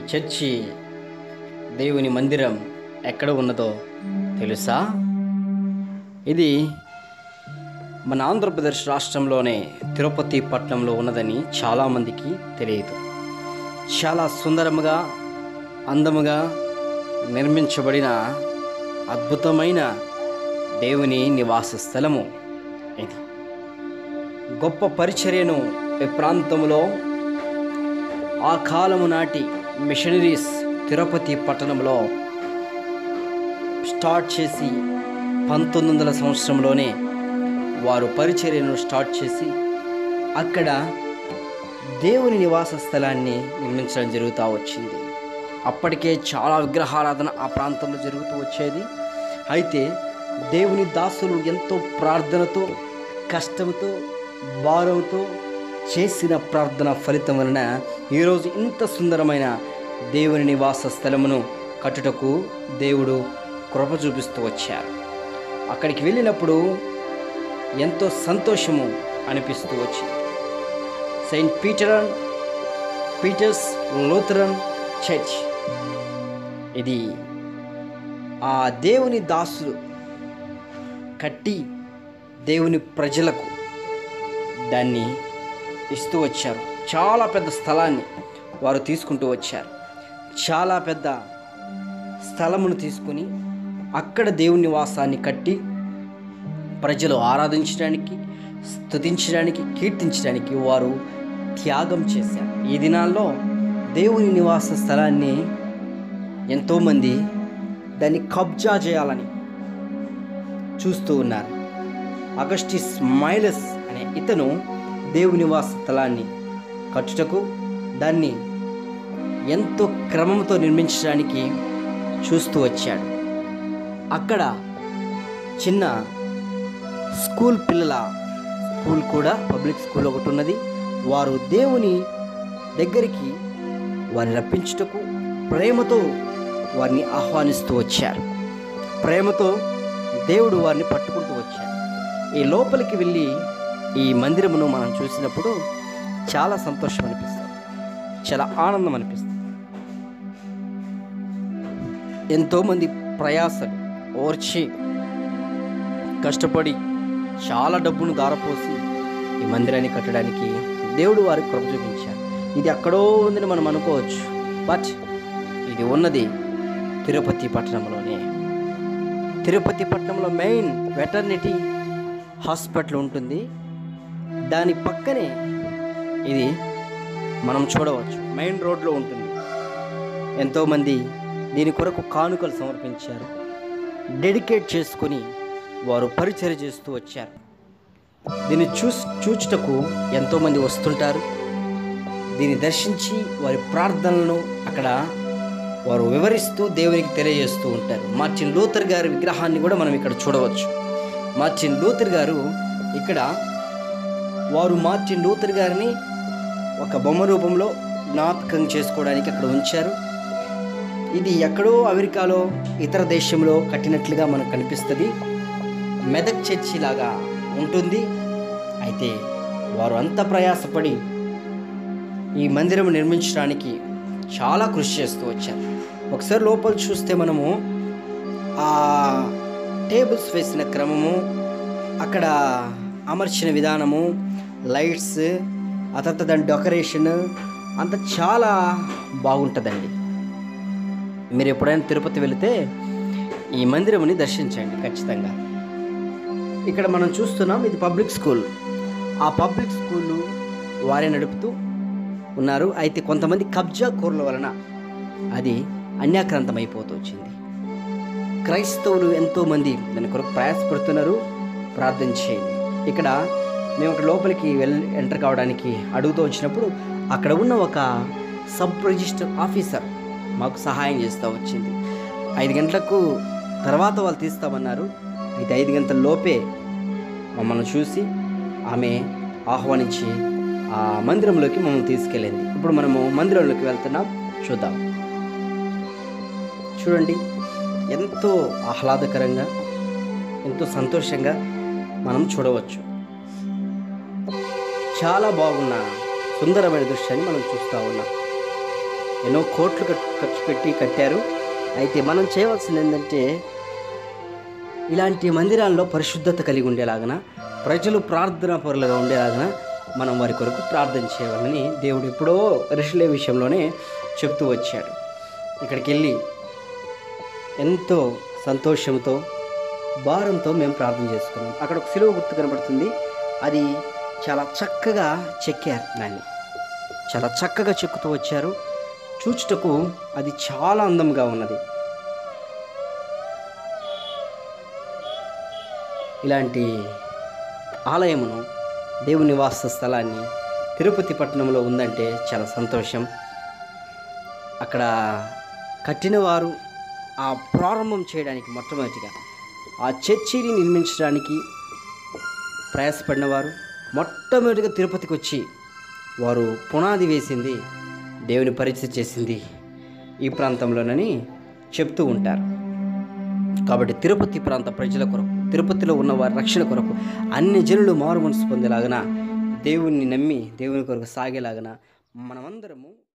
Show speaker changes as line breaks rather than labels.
church దేవుని మందిరం ఎక్కడ ఉన్నదో తెలుసా ఇది మన ఆంధ్రప్రదేశ్ రాష్ట్రంలోనే తిరుపతి పట్టణంలో ఉన్నదని చాలామందికి తెలియదు చాలా సుందరముగా అందముగా నిర్మించబడిన అద్భుతమైన దేవుని నివాస స్థలము ఇది గొప్ప పరిచర్యను ఈ ప్రాంతంలో ఆ కాలము నాటి మిషనరీస్ తిరుపతి పట్టణంలో స్టార్ట్ చేసి పంతొమ్మిది వందల సంవత్సరంలోనే వారు పరిచర్యను స్టార్ట్ చేసి అక్కడ దేవుని నివాస స్థలాన్ని నిర్మించడం జరుగుతూ వచ్చింది అప్పటికే చాలా విగ్రహారాధన ఆ ప్రాంతంలో జరుగుతూ వచ్చేది అయితే దేవుని దాసులు ఎంతో ప్రార్థనతో కష్టంతో భారంతో చేసిన ప్రార్థన ఫలితం వలన ఈరోజు ఇంత సుందరమైన దేవుని నివాస స్థలమును కట్టుటకు దేవుడు కృప చూపిస్తూ వచ్చారు అక్కడికి వెళ్ళినప్పుడు ఎంతో సంతోషము అనిపిస్తూ వచ్చింది సెయింట్ పీటరన్ పీటర్స్ లూథరన్ చర్చ్ ఇది ఆ దేవుని దాసులు కట్టి దేవుని ప్రజలకు దాన్ని ఇస్తూ వచ్చారు చాలా పెద్ద స్థలాన్ని వారు తీసుకుంటూ వచ్చారు చాలా పెద్ద స్థలమును తీసుకుని అక్కడ దేవుని వాసాన్ని కట్టి ప్రజలు ఆరాధించడానికి స్తుతించడానికి కీర్తించడానికి వారు త్యాగం చేశారు ఈ దినాల్లో దేవుని నివాస స్థలాన్ని ఎంతోమంది దాన్ని కబ్జా చేయాలని చూస్తూ ఉన్నారు అగస్టిస్ మైలస్ అనే ఇతను దేవుని నివాస స్థలాన్ని కట్టుటకు దాన్ని ఎంతో క్రమంతో నిర్మించడానికి చూస్తూ వచ్చాడు అక్కడ చిన్న స్కూల్ పిల్లల స్కూల్ కూడా పబ్లిక్ స్కూల్ ఒకటి ఉన్నది వారు దేవుని దగ్గరికి వారిని రప్పించుటకు ప్రేమతో వారిని ఆహ్వానిస్తూ వచ్చారు ప్రేమతో దేవుడు వారిని పట్టుకుంటూ వచ్చాడు ఈ లోపలికి వెళ్ళి ఈ మందిరమును మనం చూసినప్పుడు చాలా సంతోషం అనిపిస్తుంది చాలా ఆనందం అనిపిస్తుంది ఎంతోమంది ప్రయాసలు ఓర్చి కష్టపడి చాలా డబ్బును దారపోసి ఈ మందిరాన్ని కట్టడానికి దేవుడు వారికి కృప చూపించారు ఇది ఎక్కడో ఉందని మనం అనుకోవచ్చు బట్ ఇది ఉన్నది తిరుపతి పట్టణంలోనే తిరుపతి పట్టణంలో మెయిన్ వెటర్నిటీ హాస్పిటల్ ఉంటుంది దాని పక్కనే ఇది మనం చూడవచ్చు మెయిన్ రోడ్లో ఉంటుంది ఎంతోమంది దీని కొరకు కానుకలు సమర్పించారు డెడికేట్ చేసుకొని వారు పరిచర్య చేస్తూ వచ్చారు దీన్ని చూస్ చూచుటకు ఎంతోమంది వస్తుంటారు దీన్ని దర్శించి వారి ప్రార్థనలను అక్కడ వారు వివరిస్తూ దేవునికి తెలియజేస్తూ ఉంటారు మార్టిన్ లూథర్ గారి విగ్రహాన్ని కూడా మనం ఇక్కడ చూడవచ్చు మార్టిన్ లూథర్ గారు ఇక్కడ వారు మార్టిన్ లూథర్ గారిని ఒక బొమ్మ రూపంలో జ్ఞాపకం చేసుకోవడానికి అక్కడ ఉంచారు ఇది ఎక్కడో అమెరికాలో ఇతర దేశంలో కట్టినట్లుగా మనకు కనిపిస్తుంది మెదక్ చర్చి లాగా ఉంటుంది అయితే వారు అంత ప్రయాసపడి ఈ మందిరం నిర్మించడానికి చాలా కృషి చేస్తూ వచ్చారు ఒకసారి లోపల చూస్తే మనము ఆ టేబుల్స్ వేసిన క్రమము అక్కడ అమర్చిన విధానము లైట్స్ ఆ తర్వాత దాని డెకరేషన్ అంత చాలా బాగుంటుందండి మీరు ఎప్పుడైనా తిరుపతి వెళితే ఈ మందిరముని దర్శించండి ఖచ్చితంగా ఇక్కడ మనం చూస్తున్నాం ఇది పబ్లిక్ స్కూల్ ఆ పబ్లిక్ స్కూల్ వారే నడుపుతూ ఉన్నారు అయితే కొంతమంది కబ్జా కూరల వలన అది అన్యాక్రాంతం అయిపోతూ వచ్చింది క్రైస్తవులు ఎంతోమంది దాని కొరకు ప్రయాసపడుతున్నారు ప్రార్థన చేయండి ఇక్కడ మేము అక్కడ లోపలికి వెళ్ళి ఎంటర్ కావడానికి అడుగుతూ వచ్చినప్పుడు అక్కడ ఉన్న ఒక సబ్ రిజిస్టర్ ఆఫీసర్ మాకు సహాయం చేస్తూ వచ్చింది ఐదు గంటలకు తర్వాత వాళ్ళు తీస్తామన్నారు అయితే ఐదు గంటల లోపే మమ్మల్ని చూసి ఆమె ఆహ్వానించి ఆ మందిరంలోకి మమ్మల్ని తీసుకెళ్ళింది ఇప్పుడు మనము మందిరంలోకి వెళ్తున్నాం చూద్దాం చూడండి ఎంతో ఆహ్లాదకరంగా ఎంతో సంతోషంగా మనం చూడవచ్చు చాలా బాగున్న సుందరమైన దృశ్యాన్ని మనం చూస్తూ ఉన్నాం ఎన్నో కోట్లు ఖర్చు ఖర్చు పెట్టి కట్టారు అయితే మనం చేయవలసింది ఏంటంటే ఇలాంటి మందిరాల్లో పరిశుద్ధత కలిగి ఉండేలాగన ప్రజలు ప్రార్థనా పరులుగా ఉండేలాగన మనం వారి కొరకు ప్రార్థన చేయాలని దేవుడు ఎప్పుడో ఋషులే విషయంలోనే చెప్తూ వచ్చాడు ఇక్కడికి వెళ్ళి ఎంతో సంతోషంతో భారంతో మేము ప్రార్థన చేసుకున్నాం అక్కడ ఒక సిలువ గుర్తు కనబడుతుంది అది చాలా చక్కగా చెక్కారు దాన్ని చాలా చక్కగా చెక్కుతూ వచ్చారు చూచుటకు అది చాలా అందంగా ఉన్నది ఇలాంటి ఆలయమును దేవుని నివాస స్థలాన్ని తిరుపతి పట్టణంలో ఉందంటే చాలా సంతోషం అక్కడ కట్టిన వారు ఆ ప్రారంభం చేయడానికి మొట్టమొదటిగా ఆ చర్చిని నిర్మించడానికి ప్రయాసపడిన వారు మొట్టమొదటిగా తిరుపతికి వచ్చి వారు పునాది వేసింది దేవుని పరిచయం చేసింది ఈ ప్రాంతంలోనని చెప్తూ ఉంటారు కాబట్టి తిరుపతి ప్రాంత ప్రజల కొరకు తిరుపతిలో ఉన్న వారి రక్షణ కొరకు అన్ని జనులు మారు మనసు పొందేలాగన దేవుణ్ణి నమ్మి దేవుని కొరకు సాగేలాగన మనమందరము